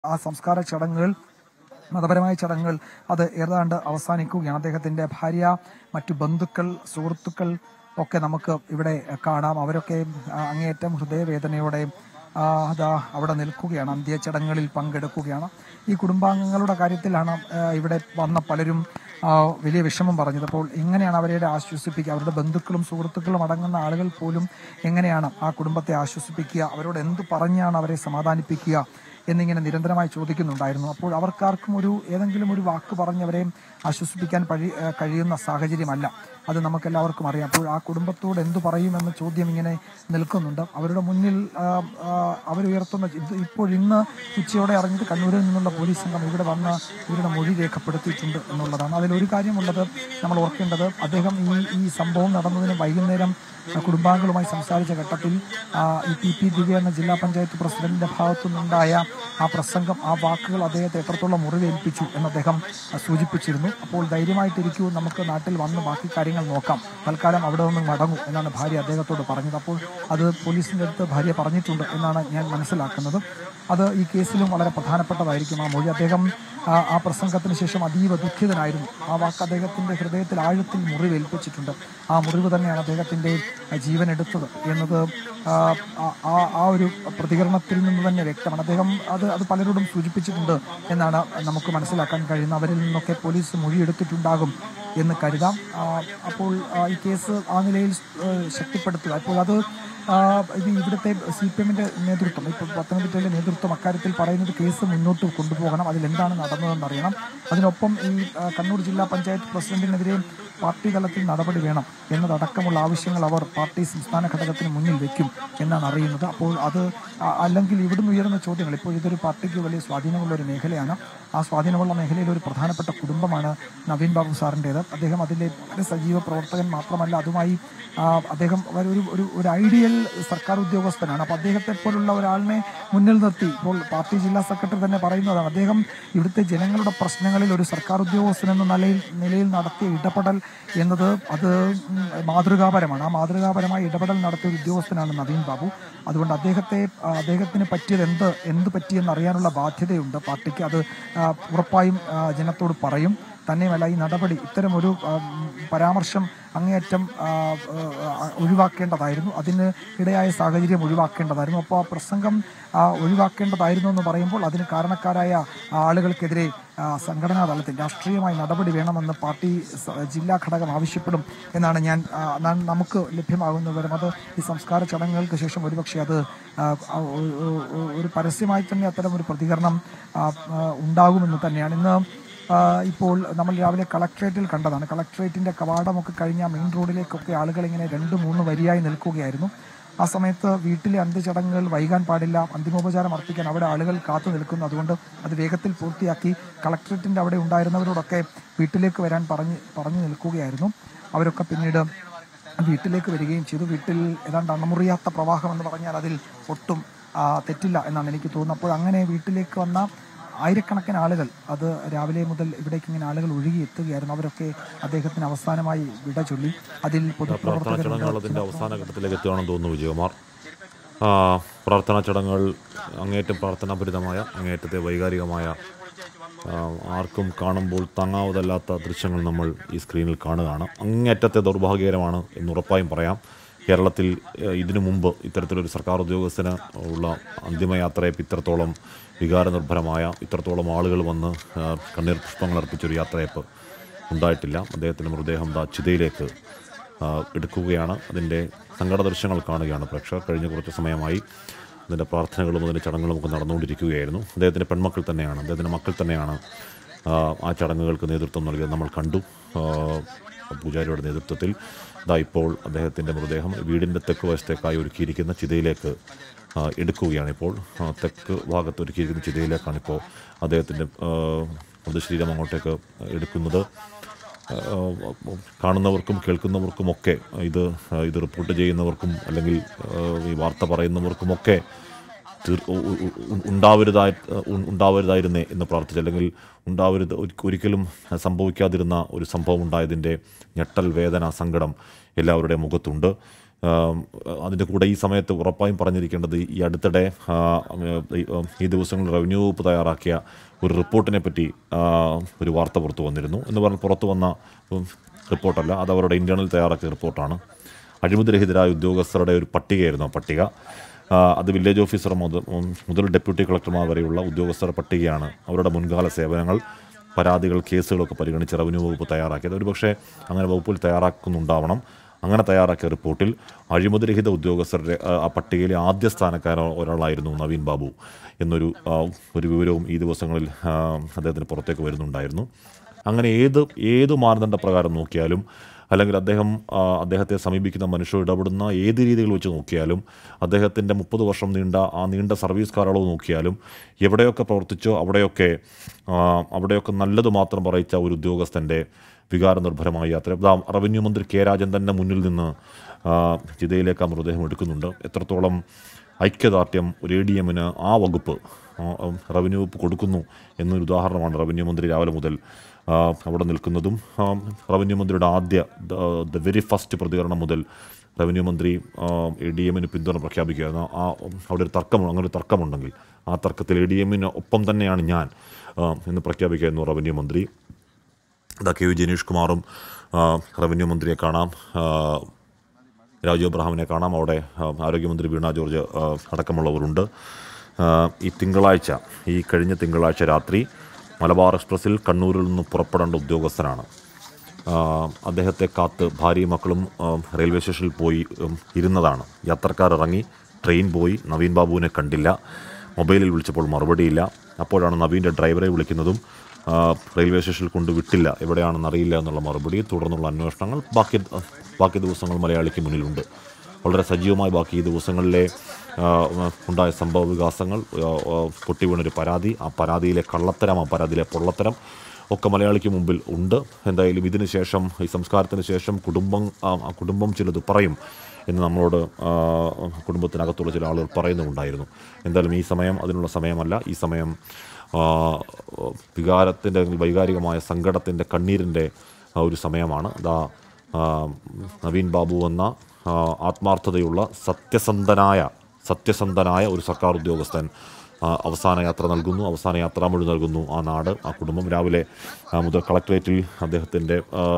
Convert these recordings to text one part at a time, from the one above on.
ആ സംസ്കാര ചടങ്ങുകൾ മതപരമായ ചടങ്ങുകൾ അത് ഏതാണ്ട് അവസാനിക്കുകയാണ് അദ്ദേഹത്തിന്റെ ഭാര്യ മറ്റു ബന്ധുക്കൾ സുഹൃത്തുക്കൾ ഒക്കെ നമുക്ക് ഇവിടെ കാണാം അവരൊക്കെ ആ, അങ്ങേയറ്റം ഹൃദയവേദനയോടെ ആ, അതാ അവിടെ നിൽക്കുകയാണ് അന്ത്യചടങ്ങുകളിൽ പങ്കെടുക്കുകയാണ് ഈ കുടുംബാംഗങ്ങളുടെ കാര്യത്തിലാണ് ആ, ഇവിടെ വന്ന പലരും ആ, വലിയ വിഷമം പറഞ്ഞത് അപ്പോൾ എങ്ങനെയാണ് അവരെ ആശ്വസിപ്പിക്കുക അവരുടെ ബന്ധുക്കളും സുഹൃത്തുക്കളും അടങ്ങുന്ന ആളുകൾ പോലും എങ്ങനെയാണ് ആ കുടുംബത്തെ ആശ്വസിപ്പിക്കുക അവരോട് എന്ത് പറഞ്ഞാണ് അവരെ സമാധാനിപ്പിക്കുക എന്നിങ്ങനെ നിരന്തരമായി ചോദിക്കുന്നുണ്ടായിരുന്നു അപ്പോൾ അവർക്കാർക്കും ഒരു ഏതെങ്കിലും ഒരു വാക്ക് പറഞ്ഞവരെ ആശ്വസിപ്പിക്കാൻ പഴി- ഏഹ് കഴിയുന്ന സാഹചര്യമല്ല അത് നമുക്കെല്ലാവർക്കും അറിയാം അപ്പോൾ ആ കുടുംബത്തോട് എന്തു പറയുമെന്ന ചോദ്യം ഇങ്ങനെ നിൽക്കുന്നുണ്ട് അവരുടെ മുന്നിൽ ആ, ആ, അവരുയർത്തുന്ന ഇത് ഇപ്പോൾ ഇന്ന് ഉച്ചയോടെ അറിഞ്ഞത് കണ്ണൂരിൽ നിന്നുള്ള പോലീസ് സംഘം ഇവിടെ വന്ന് ഇവരുടെ മൊഴി രേഖപ്പെടുത്തിയിട്ടുണ്ട് എന്നുള്ളതാണ് അതിലൊരു കാര്യമുള്ളത് നമ്മൾ ഓർക്കേണ്ടത് അദ്ദേഹം ഈ ഈ സംഭവം നടന്നതിന് വൈകുന്നേരം ആ, കുടുംബാംഗങ്ങളുമായി സംസാരിച്ച ഘട്ടത്തിൽ ആ, ഈ പി പി ദിവ്യ എന്ന ജില്ലാ പഞ്ചായത്ത് പ്രസിഡന്റിന്റെ ഭാഗത്തു നിന്നുണ്ടായ ആ പ്രസംഗം ആ വാക്കുകൾ അദ്ദേഹത്തെ എത്രത്തോളം മുറിവേൽപ്പിച്ചു എന്ന് അദ്ദേഹം ആ, സൂചിപ്പിച്ചിരുന്നു അപ്പോൾ ധൈര്യമായിട്ടിരിക്കൂ നമുക്ക് നാട്ടിൽ വന്ന് ബാക്കി കാര്യങ്ങൾ നോക്കാം തൽക്കാലം അവിടെ നിന്ന് മടങ്ങൂ എന്നാണ് ഭാര്യ അദ്ദേഹത്തോട് പറഞ്ഞത് അപ്പോൾ അത് പോലീസിന്റെ അടുത്ത് ഭാര്യ പറഞ്ഞിട്ടുണ്ട് എന്നാണ് ഞാൻ മനസ്സിലാക്കുന്നത് അത് ഈ കേസിലും വളരെ പ്രധാനപ്പെട്ടതായിരിക്കും ആ മൊഴി അദ്ദേഹം ആ, ആ പ്രസംഗത്തിന് ശേഷം അതീവ ദുഃഖിതനായിരുന്നു ആ വാക്ക് അദ്ദേഹത്തിന്റെ ഹൃദയത്തിൽ ആഴത്തിൽ മുറിവേൽപ്പിച്ചിട്ടുണ്ട് ആ മുറിവ് തന്നെയാണ് അദ്ദേഹത്തിന്റെ ജീവൻ എടുത്തത് എന്നത് ആ, ആ- ആ- ആ ഒരു പ്രതികരണത്തിൽ നിന്ന് തന്നെ വ്യക്തമാണ് അദ്ദേഹം അത് അത് പലരോടും സൂചിപ്പിച്ചിട്ടുണ്ട് എന്നാണ് നമുക്ക് മനസ്സിലാക്കാൻ കഴിയുന്നത് അവരിൽ നിന്നൊക്കെ പോലീസ് മൊഴിയെടുത്തിട്ടുണ്ടാകും എന്ന് കരുതാം ആ, അപ്പോൾ ആ, ഈ കേസ് ആ നിലയിൽ ഏഹ്, ശക്തിപ്പെടുത്തുക അപ്പോൾ അത് ആ, ഇത് ഇവിടുത്തെ സി പി എമ്മിന്റെ നേതൃത്വം ഇപ്പോൾ പത്തനംതിട്ടയിലെ നേതൃത്വം അക്കാര്യത്തിൽ പറയുന്നത് കേസ് മുന്നോട്ട് കൊണ്ടുപോകണം അതിൽ എന്താണ് നടന്നതെന്ന് അറിയണം അതിനൊപ്പം ഈ ആ, കണ്ണൂർ ജില്ലാ പഞ്ചായത്ത് പ്രസിഡന്റിനെതിരെ പാർട്ടി തലത്തിൽ നടപടി വേണം എന്നതടക്കമുള്ള ആവശ്യങ്ങൾ അവർ പാർട്ടി സംസ്ഥാന ഘടകത്തിന് മുന്നിൽ വെക്കും എന്നാണ് അറിയുന്നത് അപ്പോൾ അത് ആ- അല്ലെങ്കിൽ ഇവിടുന്ന് ഉയരുന്ന ചോദ്യങ്ങൾ ഇപ്പോൾ ഇതൊരു പാർട്ടിക്ക് വലിയ സ്വാധീനമുള്ള ഒരു മേഖലയാണ് ആ സ്വാധീനമുള്ള മേഖലയിൽ ഒരു പ്രധാനപ്പെട്ട കുടുംബമാണ് നവീൻ ബാബു സാറിൻ്റേത് അദ്ദേഹം അതിലെ വളരെ സജീവ പ്രവർത്തകൻ മാത്രമല്ല അതുമായി ആ, അദ്ദേഹം ഒരു ഒരു- ഒരു ഒരു ഐഡിയൽ സർക്കാർ ഉദ്യോഗസ്ഥനാണ് അപ്പോൾ അദ്ദേഹത്തെ പോലുള്ള ഒരാളിനെ മുന്നിൽ നിർത്തി ഇപ്പോൾ പാർട്ടി ജില്ലാ സെക്രട്ടറി തന്നെ പറയുന്നതാണ് അദ്ദേഹം ഇവിടുത്തെ ജനങ്ങളുടെ പ്രശ്നങ്ങളിൽ ഒരു സർക്കാർ ഉദ്യോഗസ്ഥൻ എന്ന നിലയിൽ നിലയിൽ നടത്തിയ ഇടപെടൽ എന്നത് അത് ഉം, മാതൃകാപരമാണ് ആ മാതൃകാപരമായ ഇടപെടൽ നടത്തിയ ഒരു ഉദ്യോഗസ്ഥനാണ് നവീൻ ബാബു അതുകൊണ്ട് അദ്ദേഹത്തെ ആ, അദ്ദേഹത്തിന് പറ്റിയത് എന്ത് എന്ത് പറ്റിയെന്ന് അറിയാനുള്ള ബാധ്യതയുണ്ട് പാർട്ടിക്ക് അത് ആ, ഉറപ്പായും ആ, ജനത്തോട് പറയും തന്നെയുമല്ല ഈ നടപടി ഇത്തരം ഒരു ആ, ഉം, പരാമർശം അങ്ങേയറ്റം ആ, ആ, ഒഴിവാക്കേണ്ടതായിരുന്നു അതിന് ഇടയായ സാഹചര്യം ഒഴിവാക്കേണ്ടതായിരുന്നു അപ്പോൾ ആ പ്രസംഗം ആ, ഒഴിവാക്കേണ്ടതായിരുന്നു എന്ന് പറയുമ്പോൾ അതിന് കാരണക്കാരായ ആളുകൾക്കെതിരെ ആ, സംഘടനാ തലത്തിൽ രാഷ്ട്രീയമായി നടപടി വേണമെന്ന് പാർട്ടി സ- ജില്ലാ ഘടകം ആവശ്യപ്പെടും എന്നാണ് ഞാൻ ആ, ന- നമുക്ക് ലഭ്യമാകുന്ന വിവരം അത് ഈ സംസ്കാര ചടങ്ങുകൾക്ക് ശേഷം ഒരുപക്ഷെ അത് ആ, ആ, ഒ- ഒ- ഒ- ഒരു പരസ്യമായി തന്നെ അത്തരം ഒരു പ്രതികരണം ആ, ആ, ഉണ്ടാകുമെന്ന് തന്നെയാണ് ഇന്ന് ആ, ഇപ്പോൾ നമ്മൾ രാവിലെ കളക്ട്രേറ്റിൽ കണ്ടതാണ് കളക്ട്രേറ്റിന്റെ കവാടമൊക്കെ കഴിഞ്ഞ മെയിൻ റോഡിലേക്കൊക്കെ ആളുകൾ ഇങ്ങനെ രണ്ട് മൂന്ന് വരിയായി നിൽക്കുകയായിരുന്നു ആ സമയത്ത് വീട്ടിലെ അന്ത്യചടങ്ങുകൾ വൈകാൻ പാടില്ല അന്തിമോപചാരം അർപ്പിക്കാൻ അവിടെ ആളുകൾ കാത്തു നിൽക്കുന്നു അതുകൊണ്ട് അത് വേഗത്തിൽ പൂർത്തിയാക്കി കളക്ട്രേറ്റിന്റെ അവിടെ ഉണ്ടായിരുന്നവരോടൊക്കെ വീട്ടിലേക്ക് വരാൻ പറഞ്ഞ് പറഞ്ഞു നിൽക്കുകയായിരുന്നു അവരൊക്കെ പിന്നീട് വീട്ടിലേക്ക് വരികയും ചെയ്തു വീട്ടിൽ ഏതാണ്ട് അണമുറിയാത്ത പ്രവാഹം എന്ന് പറഞ്ഞാൽ അതിൽ ഒട്ടും ആ, തെറ്റില്ല എന്നാണ് എനിക്ക് തോന്നുന്നത് അപ്പോൾ അങ്ങനെ വീട്ടിലേക്ക് വന്ന ആയിരക്കണക്കിന് ആളുകൾ അത് രാവിലെ മുതൽ ഇവിടേക്ക് ഇങ്ങനെ ആളുകൾ ഒഴുകി എത്തുകയായിരുന്നു അവരൊക്കെ അദ്ദേഹത്തിന് അവസാനമായി വിട ചൊല്ലി അതിൽ പ്രാർത്ഥനാ പൊതുപ്രവർത്തകരുണ്ട് ചടങ്ങുകൾ അതിൻ്റെ അവസാന ഘട്ടത്തിലേക്ക് എത്തുകയാണെന്ന് തോന്നുന്നു വിജയകുമാർ ആ, പ്രാർത്ഥനാ ചടങ്ങുകൾ അങ്ങേയറ്റം പ്രാർത്ഥനാപരിതമായ അങ്ങേയറ്റത്തെ വൈകാരികമായ ആ, ആർക്കും കാണുമ്പോൾ താങ്ങാവതല്ലാത്ത ദൃശ്യങ്ങൾ നമ്മൾ ഈ സ്ക്രീനിൽ കാണുകയാണ് അങ്ങേയറ്റത്തെ ദൗർഭാഗ്യകരമാണ് എന്ന് ഉറപ്പായും പറയാം കേരളത്തിൽ ഏഹ്, ഇതിനു മുമ്പ് ഇത്തരത്തിലൊരു സർക്കാർ ഉദ്യോഗസ്ഥന് ഉള്ള അന്തിമയാത്രയെ ഇത്രത്തോളം വികാരനിർഭരമായ ഇത്രത്തോളം ആളുകൾ വന്ന് ആ, കണ്ണീർ പുഷ്പങ്ങൾ അർപ്പിച്ചൊരു യാത്രയപ്പ് ഉണ്ടായിട്ടില്ല അദ്ദേഹത്തിൻ്റെ മൃതദേഹം ദാ ചിതയിലേക്ക് ആ, എടുക്കുകയാണ് അതിൻ്റെ സങ്കട ദൃശ്യങ്ങൾ കാണുകയാണ് പ്രേക്ഷകർ കഴിഞ്ഞ കുറച്ച് സമയമായി അതിൻ്റെ പ്രാർത്ഥനകളും അതിൻ്റെ ചടങ്ങുകളും ഒക്കെ നടന്നുകൊണ്ടിരിക്കുകയായിരുന്നു അദ്ദേഹത്തിൻ്റെ പെൺമക്കൾ തന്നെയാണ് അദ്ദേഹത്തിൻ്റെ മക്കൾ തന്നെയാണ് ആ, ആ ചടങ്ങുകൾക്ക് നേതൃത്വം നൽകിയത് നമ്മൾ കണ്ടു ആ, പൂജാരിയുടെ നേതൃത്വത്തിൽ ഇതാ ഇപ്പോൾ അദ്ദേഹത്തിൻ്റെ മൃതദേഹം വീടിൻ്റെ തെക്ക് വശത്തേക്കായി ഒരുക്കിയിരിക്കുന്ന ചിതയിലേക്ക് ആ, എടുക്കുകയാണ് ഇപ്പോൾ ആ, തെക്ക് ഭാഗത്ത് ഒരുക്കിയിരിക്കുന്ന ചിതയിലേക്കാണ് ഇപ്പോൾ അദ്ദേഹത്തിൻ്റെ ആ, മൃതശരീരം അങ്ങോട്ടേക്ക് എടുക്കുന്നത് ആഹ് കാണുന്നവർക്കും കേൾക്കുന്നവർക്കുമൊക്കെ ഇത് ഇത് റിപ്പോർട്ട് ചെയ്യുന്നവർക്കും അല്ലെങ്കിൽ ആഹ് ഈ വാർത്ത പറയുന്നവർക്കുമൊക്കെ തീർ- ഉ- ഉ- ഉ- ഉണ്ടാവരുതായി ഉ- ഉണ്ടാവരുതായിരുന്നേ എന്ന് പ്രാർത്ഥിച്ചു അല്ലെങ്കിൽ ഉണ്ടാവരുത് ഒരി- ഒരിക്കലും സംഭവിക്കാതിരുന്ന ഒരു സംഭവം ഉണ്ടായതിൻ്റെ ഞെട്ടൽ വേദന സങ്കടം എല്ലാവരുടെയും മുഖത്തുണ്ട് ആം, അതിൻ്റെ കൂടെ ഈ സമയത്ത് ഉറപ്പായും പറഞ്ഞിരിക്കേണ്ടത് ഈ അടുത്തിടെ ആ, ഈ, ഈ ദിവസങ്ങളിൽ റവന്യൂ വകുപ്പ് തയ്യാറാക്കിയ ഒരു റിപ്പോർട്ടിനെ പറ്റി ആ, ഒരു വാർത്ത പുറത്തു വന്നിരുന്നു എന്ന് പറഞ്ഞ് പുറത്തു വന്ന ഉം, റിപ്പോർട്ടല്ല അത് അവരുടെ ഇൻറ്റേർണൽ തയ്യാറാക്കിയ റിപ്പോർട്ടാണ് അഴിമതിരഹിതരായ ഉദ്യോഗസ്ഥരുടെ ഒരു പട്ടികയായിരുന്നു ആ പട്ടിക ആ, അത് വില്ലേജ് ഓഫീസർ മുതൽ മുതൽ ഡെപ്യൂട്ടി കളക്ടർമാർ വരെയുള്ള ഉദ്യോഗസ്ഥരുടെ പട്ടികയാണ് അവരുടെ മുൻകാല സേവനങ്ങൾ പരാതികൾ കേസുകളൊക്കെ പരിഗണിച്ച് റവന്യൂ വകുപ്പ് തയ്യാറാക്കിയത് ഒരുപക്ഷെ അങ്ങനെ വകുപ്പിൽ തയ്യാറാക്കുന്നുണ്ടാവണം അങ്ങനെ തയ്യാറാക്കിയ റിപ്പോർട്ടിൽ അഴിമതിരഹിത ഉദ്യോഗസ്ഥരുടെ ആ, ആ പട്ടികയിലെ ആദ്യ സ്ഥാനക്കാരൻ ഒരാളായിരുന്നു നവീൻ ബാബു എന്നൊരു ആ, ഒരു വിവരവും ഈ ദിവസങ്ങളിൽ ആ, അദ്ദേഹത്തിന് പുറത്തേക്ക് വരുന്നുണ്ടായിരുന്നു അങ്ങനെ ഏത് ഏത് മാനദണ്ഡ പ്രകാരം നോക്കിയാലും അല്ലെങ്കിൽ അദ്ദേഹം ആ, അദ്ദേഹത്തെ സമീപിക്കുന്ന മനുഷ്യർ ഇടപെടുന്ന ഏത് രീതികൾ വെച്ച് നോക്കിയാലും അദ്ദേഹത്തിൻ്റെ മുപ്പത് വർഷം നീണ്ട ആ നീണ്ട സർവീസ് കാലയളവ് നോക്കിയാലും എവിടെയൊക്കെ പ്രവർത്തിച്ചോ അവിടെയൊക്കെ ആ, അവിടെയൊക്കെ നല്ലത് മാത്രം പറയിച്ച ഒരു ഉദ്യോഗസ്ഥൻ്റെ വികാരനിർഭരമായ യാത്ര ദാ റവന്യൂ മന്ത്രി കെ രാജൻ തന്നെ മുന്നിൽ നിന്ന് ആ, ജിതയിലേക്ക് ആ മൃതദേഹം എടുക്കുന്നുണ്ട് എത്രത്തോളം ഐക്യദാർഢ്യം ഒരു എ ഡി എമ്മിന് ആ വകുപ്പ് ആ, ആ, റവന്യൂ വകുപ്പ് കൊടുക്കുന്നു എന്നൊരു ഉദാഹരണമാണ് റവന്യൂ മന്ത്രി രാവിലെ മുതൽ ആ, അവിടെ നിൽക്കുന്നതും ആ, റവന്യൂ മന്ത്രിയുടെ ആദ്യ ദ വെരി ഫസ്റ്റ് പ്രതികരണം മുതൽ റവന്യൂ മന്ത്രി എ ഡി എമ്മിന് പിന്തുണ പ്രഖ്യാപിക്കുകയായിരുന്നു ആ അവിടെ ഒരു തർക്കം അങ്ങനെ ഒരു തർക്കമുണ്ടെങ്കിൽ ആ തർക്കത്തിൽ എ ഡി എമ്മിന് ഒപ്പം തന്നെയാണ് ഞാൻ ആ, എന്ന് പ്രഖ്യാപിക്കുകയായിരുന്നു റവന്യൂ മന്ത്രി ഇതാ കെ വി ജനീഷ് കുമാറും ആ, റവന്യൂ മന്ത്രിയെ കാണാം ആ, രാജു അബ്രഹാമിനെ കാണാം അവിടെ ആ, ആരോഗ്യമന്ത്രി വീണ ജോർജ് ആ, അടക്കമുള്ളവരുണ്ട് ആ, ഈ തിങ്കളാഴ്ച ഈ കഴിഞ്ഞ തിങ്കളാഴ്ച രാത്രി മലബാർ എക്സ്പ്രസ്സിൽ കണ്ണൂരിൽ നിന്ന് പുറപ്പെടേണ്ട ഉദ്യോഗസ്ഥനാണ് ആ, അദ്ദേഹത്തെ കാത്ത് ഭാര്യയും മക്കളും ആ, റെയിൽവേ സ്റ്റേഷനിൽ പോയി ഉം, ഇരുന്നതാണ് യാത്രക്കാർ ഇറങ്ങി ട്രെയിൻ പോയി നവീൻ ബാബുവിനെ കണ്ടില്ല മൊബൈലിൽ വിളിച്ചപ്പോൾ മറുപടിയില്ല അപ്പോഴാണ് നവീൻ്റെ ഡ്രൈവറെ വിളിക്കുന്നതും ആ, റെയിൽവേ സ്റ്റേഷനിൽ കൊണ്ട് വിട്ടില്ല എവിടെയാണെന്ന് അറിയില്ല എന്നുള്ള മറുപടി തുടർന്നുള്ള അന്വേഷണങ്ങൾ ബാക്കി ബാക്കി ദിവസങ്ങൾ മലയാളിക്ക് മുന്നിലുണ്ട് വളരെ സജീവമായി ബാക്കി ഈ ദിവസങ്ങളിലെ ആ, ഉണ്ടായ സംഭവ വികാസങ്ങൾ ആ, ആ, പൊട്ടി വീണൊരു പരാതി ആ പരാതിയിലെ കള്ളത്തരം ആ പരാതിയിലെ പൊള്ളത്തരം ഒക്കെ മലയാളിക്ക് മുമ്പിൽ ഉണ്ട് എന്തായാലും ഇതിന് ശേഷം ഈ സംസ്കാരത്തിന് ശേഷം കുടുംബം ആ ആ കുടുംബം ചിലത് പറയും എന്ന് നമ്മളോട് ആ, കുടുംബത്തിനകത്തുള്ള ചില ആളുകൾ പറയുന്നുണ്ടായിരുന്നു എന്തായാലും ഈ സമയം അതിനുള്ള സമയമല്ല ഈ സമയം ആ, വികാരത്തിൻ്റെ അല്ലെങ്കിൽ വൈകാരികമായ സങ്കടത്തിൻ്റെ കണ്ണീരിൻ്റെ ആ ഒരു സമയമാണ് ദാ ആ, നവീൻ ബാബു എന്ന ആ, ആത്മാർത്ഥതയുള്ള സത്യസന്ധനായ സത്യസന്ധനായ ഒരു സർക്കാർ ഉദ്യോഗസ്ഥൻ ആ, അവസാന യാത്ര നൽകുന്നു അവസാന യാത്രാമൊഴി നൽകുന്നു ആ നാട് ആ കുടുംബം രാവിലെ ആ, മുതൽ കളക്ട്രേറ്റിൽ അദ്ദേഹത്തിൻ്റെ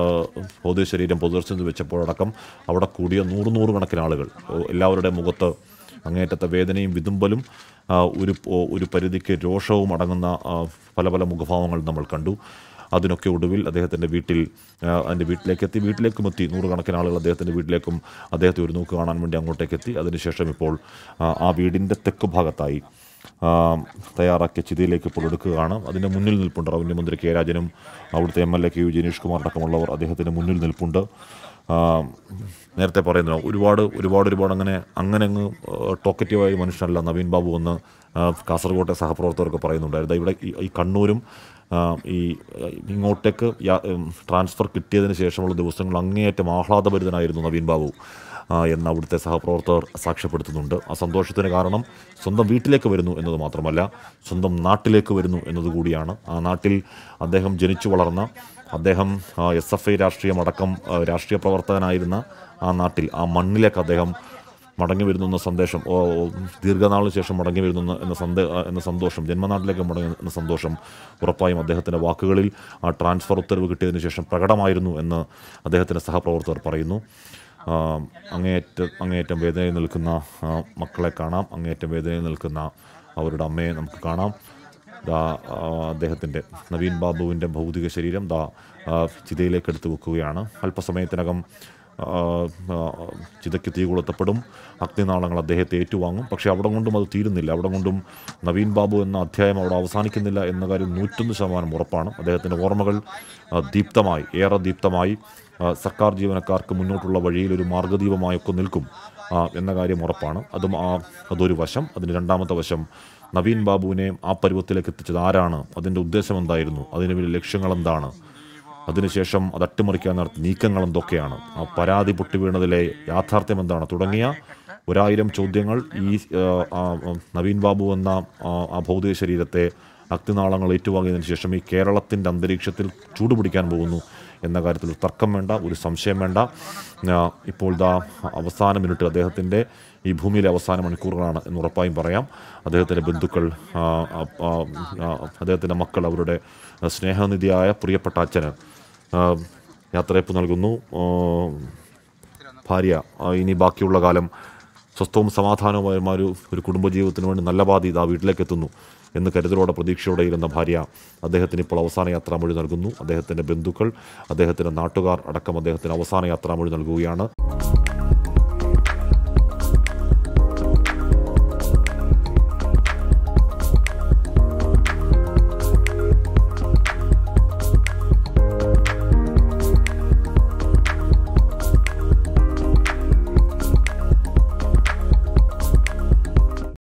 ഭൗതിക ശരീരം പൊതുദർശനത്തിൽ വെച്ചപ്പോഴടക്കം അവിടെ കൂടിയ നൂറ് നൂറ് കണക്കിന് ആളുകൾ ഓ, എല്ലാവരുടെ മുഖത്ത് അങ്ങേറ്റത്തെ വേദനയും വിതുമ്പലും ആ, ഒരു ഓ- ഒരു പരിധിക്ക് രോഷവും അടങ്ങുന്ന ആ, പല പല മുഖഭാവങ്ങൾ നമ്മൾ കണ്ടു അതിനൊക്കെ ഒടുവിൽ അദ്ദേഹത്തിൻ്റെ വീട്ടിൽ ആ, അതിൻ്റെ വീട്ടിലേക്ക് എത്തി വീട്ടിലേക്കും എത്തി നൂറുകണക്കിന് ആളുകൾ അദ്ദേഹത്തിൻ്റെ വീട്ടിലേക്കും അദ്ദേഹത്തെ ഒരു നോക്ക് കാണാൻ വേണ്ടി അങ്ങോട്ടേക്ക് എത്തി അതിനുശേഷം ഇപ്പോൾ ആ, ആ വീടിൻ്റെ തെക്ക് ഭാഗത്തായി ആ, തയ്യാറാക്കിയ ചിതയിലേക്ക് ഇപ്പോൾ എടുക്കുകയാണ് അതിൻ്റെ മുന്നിൽ നിൽപ്പുണ്ട് റവന്യൂ മന്ത്രി കെ രാജനും അവിടുത്തെ M L A K U Janeesh Kumar അടക്കമുള്ളവർ അദ്ദേഹത്തിൻ്റെ മുന്നിൽ നിൽപ്പുണ്ട് ആ, നേരത്തെ പറയുന്നു ഒരുപാട് ഒരുപാട് ഒരുപാട് അങ്ങനെ അങ്ങനെ അങ്ങ് ടോക്കറ്റീവായ മനുഷ്യനല്ല നവീൻ ബാബു എന്ന് ആ, കാസർഗോട്ടെ സഹപ്രവർത്തകർക്ക് പറയുന്നുണ്ടായിരുന്നു ഇവിടെ ഈ- ഈ കണ്ണൂരും ആ, ഈ ആ, ഇങ്ങോട്ടേക്ക് യാ- ഉം, ട്രാൻസ്ഫർ കിട്ടിയതിന് ശേഷമുള്ള ദിവസങ്ങൾ അങ്ങേയറ്റം ആഹ്ലാദഭരിതനായിരുന്നു നവീൻ ബാബു ആ, എന്ന് അവിടുത്തെ സഹപ്രവർത്തകർ സാക്ഷ്യപ്പെടുത്തുന്നുണ്ട് ആ സന്തോഷത്തിന് കാരണം സ്വന്തം വീട്ടിലേക്ക് വരുന്നു എന്നത് മാത്രമല്ല സ്വന്തം നാട്ടിലേക്ക് വരുന്നു എന്നതുകൂടിയാണ് ആ നാട്ടിൽ അദ്ദേഹം ജനിച്ചു വളർന്ന അദ്ദേഹം എസ് എഫ് ഐ രാഷ്ട്രീയം അടക്കം ആ, രാഷ്ട്രീയ പ്രവർത്തകനായിരുന്ന ആ നാട്ടിൽ ആ മണ്ണിലേക്ക് അദ്ദേഹം മടങ്ങി വരുന്നു എന്ന സന്ദേശം ഓ, ഓ, ദീർഘനാളിന് ശേഷം മടങ്ങി വരുന്നു എന്ന- എന്ന സന്ദേ എന്ന സന്തോഷം ജന്മനാട്ടിലേക്ക് മടങ്ങി എന്ന സന്തോഷം ഉറപ്പായും അദ്ദേഹത്തിൻ്റെ വാക്കുകളിൽ ആ ട്രാൻസ്ഫർ ഉത്തരവ് കിട്ടിയതിന് ശേഷം പ്രകടമായിരുന്നു എന്ന് അദ്ദേഹത്തിൻ്റെ സഹപ്രവർത്തകർ പറയുന്നു ആ, അങ്ങേയറ്റ അങ്ങേയറ്റം വേദനയിൽ നിൽക്കുന്ന ആ, മക്കളെ കാണാം അങ്ങേയറ്റം വേദനയിൽ നിൽക്കുന്ന അവരുടെ അമ്മയെ നമുക്ക് കാണാം ദാ ആ, അദ്ദേഹത്തിൻ്റെ നവീൻ ബാബുവിൻ്റെ ഭൗതിക ശരീരം ദാ ആ, ചിതയിലേക്ക് എടുത്തു വെക്കുകയാണ് അല്പസമയത്തിനകം ആ, ആ, ചിതയ്ക്ക് തീ കൊളുത്തപ്പെടും അഗ്നിനാളങ്ങൾ അദ്ദേഹത്തെ ഏറ്റുവാങ്ങും പക്ഷേ അവിടെ കൊണ്ടും അത് തീരുന്നില്ല അവിടെ കൊണ്ടും നവീൻ ബാബു എന്ന അധ്യായം അവിടെ അവസാനിക്കുന്നില്ല എന്ന കാര്യം നൂറ്റൊന്ന് ശതമാനം ഉറപ്പാണ് അദ്ദേഹത്തിൻ്റെ ഓർമ്മകൾ ആ, ദീപ്തമായി ഏറെ ദീപ്തമായി ആ, സർക്കാർ ജീവനക്കാർക്ക് മുന്നോട്ടുള്ള വഴിയിൽ ഒരു മാർഗദീപമായൊക്കെ നിൽക്കും ആ, എന്ന കാര്യം ഉറപ്പാണ് അതും ആ അതൊരു വശം അതിന് രണ്ടാമത്തെ വശം നവീൻ ബാബുവിനെ ആ പരുവത്തിലേക്ക് എത്തിച്ചത് ആരാണ് അതിൻ്റെ ഉദ്ദേശം എന്തായിരുന്നു അതിന് വലിയ ലക്ഷ്യങ്ങൾ എന്താണ് അതിനുശേഷം അത് അട്ടിമറിക്കാൻ നടത്തിയ നീക്കങ്ങൾ എന്തൊക്കെയാണ് ആ പരാതി പൊട്ടി വീണതിലെ യാഥാർത്ഥ്യം എന്താണ് തുടങ്ങിയ ഒരായിരം ചോദ്യങ്ങൾ ഈ ആ, ആ, നവീൻ ബാബു എന്ന ആ, ആ ഭൗതിക ശരീരത്തെ അഗ്നിനാളങ്ങൾ ഏറ്റുവാങ്ങിയതിനു ശേഷം ഈ കേരളത്തിൻ്റെ അന്തരീക്ഷത്തിൽ ചൂടുപിടിക്കാൻ പോകുന്നു എന്ന കാര്യത്തിൽ ഒരു തർക്കം വേണ്ട ഒരു സംശയം വേണ്ട ആ, ഇപ്പോൾ ദാ അവസാന മിനിറ്റ് അദ്ദേഹത്തിൻ്റെ ഈ ഭൂമിയിലെ അവസാന മണിക്കൂറുകളാണ് എന്ന് ഉറപ്പായും പറയാം അദ്ദേഹത്തിൻ്റെ ബന്ധുക്കൾ ആ, ആ, ആ, ആ, അദ്ദേഹത്തിൻ്റെ മക്കൾ അവരുടെ സ്നേഹനിധിയായ പ്രിയപ്പെട്ട അച്ഛന് ആ, യാത്രയപ്പ് നൽകുന്നു ആ, ഭാര്യ ആ, ഇനി ബാക്കിയുള്ള കാലം സ്വസ്ഥവും സമാധാനവുമായ ഒരു ഒരു കുടുംബജീവിതത്തിന് വേണ്ടി നല്ല ബാധി ഇതാ വീട്ടിലേക്ക് എത്തുന്നു എന്ന് കരുതലോടെ പ്രതീക്ഷയോടെ ഇരുന്ന ഭാര്യ അദ്ദേഹത്തിന് ഇപ്പോൾ അവസാന യാത്രാമൊഴി നൽകുന്നു അദ്ദേഹത്തിൻ്റെ ബന്ധുക്കൾ അദ്ദേഹത്തിൻ്റെ നാട്ടുകാർ അടക്കം അദ്ദേഹത്തിന് അവസാന യാത്രാമൊഴി നൽകുകയാണ്